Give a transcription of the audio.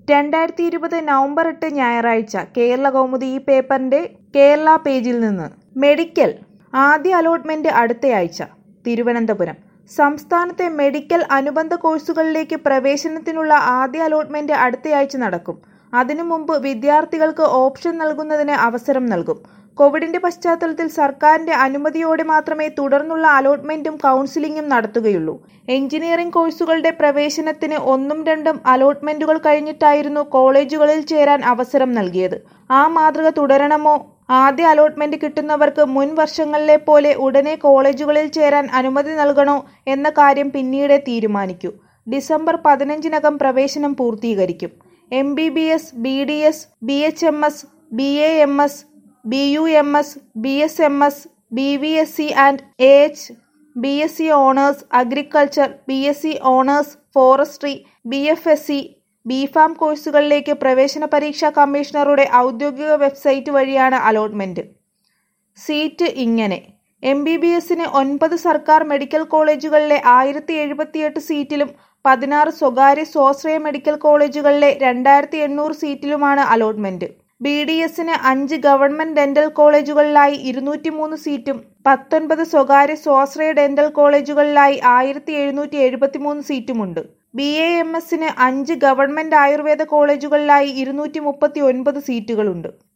രണ്ടായിരത്തി ഇരുപത് നവംബർ എട്ട് ഞായറാഴ്ച കേരള കൗമുദി ഈ പേപ്പറിന്റെ കേരള പേജിൽ നിന്ന് മെഡിക്കൽ ആദ്യ അലോട്ട്മെന്റ് അടുത്തയാഴ്ച തിരുവനന്തപുരം സംസ്ഥാനത്തെ മെഡിക്കൽ അനുബന്ധ കോഴ്സുകളിലേക്ക് പ്രവേശനത്തിനുള്ള ആദ്യ അലോട്ട്മെന്റ് അടുത്തയാഴ്ച നടക്കും അതിനു മുമ്പ് വിദ്യാർത്ഥികൾക്ക് ഓപ്ഷൻ നൽകുന്നതിന് അവസരം നൽകും കോവിഡിന്റെ പശ്ചാത്തലത്തിൽ സർക്കാരിന്റെ അനുമതിയോടെ മാത്രമേ തുടർന്നുള്ള അലോട്ട്മെന്റും കൗൺസിലിംഗും നടത്തുകയുള്ളൂ എഞ്ചിനീയറിംഗ് കോഴ്സുകളുടെ പ്രവേശനത്തിന് ഒന്നും രണ്ടും അലോട്ട്മെന്റുകൾ കഴിഞ്ഞിട്ടായിരുന്നു കോളേജുകളിൽ ചേരാൻ അവസരം നൽകിയത് ആ മാതൃക തുടരണമോ ആദ്യ അലോട്ട്മെന്റ് കിട്ടുന്നവർക്ക് മുൻ വർഷങ്ങളിലെ പോലെ ഉടനെ കോളേജുകളിൽ ചേരാൻ അനുമതി നൽകണോ എന്ന കാര്യം പിന്നീടേ തീരുമാനിക്കൂ ഡിസംബർ പതിനഞ്ചിനകം പ്രവേശനം പൂർത്തീകരിക്കും M B B S B D S B H M S B A M S B U M S B S M S B V S C and A H B S C honours agriculture B S C honours forestry B F S C B pharm കോഴ്സുകളിലേക്ക് പ്രവേശന പരീക്ഷാ കമ്മീഷണറുടെ ഔദ്യോഗിക website വഴിയാണ് allotment seat ഇങ്ങനെ M B B എസിന് ഒൻപത് സർക്കാർ മെഡിക്കൽ കോളേജുകളിലെ ആയിരത്തി എഴുപത്തിയെട്ട് സീറ്റിലും പതിനാറ് സ്വകാര്യ സ്വാശ്രയ മെഡിക്കൽ കോളേജുകളിലെ രണ്ടായിരത്തി എണ്ണൂറ് സീറ്റിലുമാണ് അലോട്ട്മെന്റ് ബി ഡി എസിന് അഞ്ച് ഗവൺമെന്റ് ഡെന്റൽ കോളേജുകളിലായി ഇരുന്നൂറ്റി മൂന്ന് സീറ്റും പത്തൊൻപത് സ്വകാര്യ സ്വാശ്രയ ഡെന്റൽ കോളേജുകളിലായി ആയിരത്തി എഴുന്നൂറ്റി എഴുപത്തിമൂന്ന് സീറ്റുമുണ്ട് ബി എ എം എസിന് അഞ്ച് ഗവൺമെന്റ് ആയുർവേദ കോളേജുകളിലായി ഇരുന്നൂറ്റി മുപ്പത്തി ഒൻപത് സീറ്റുകളുണ്ട്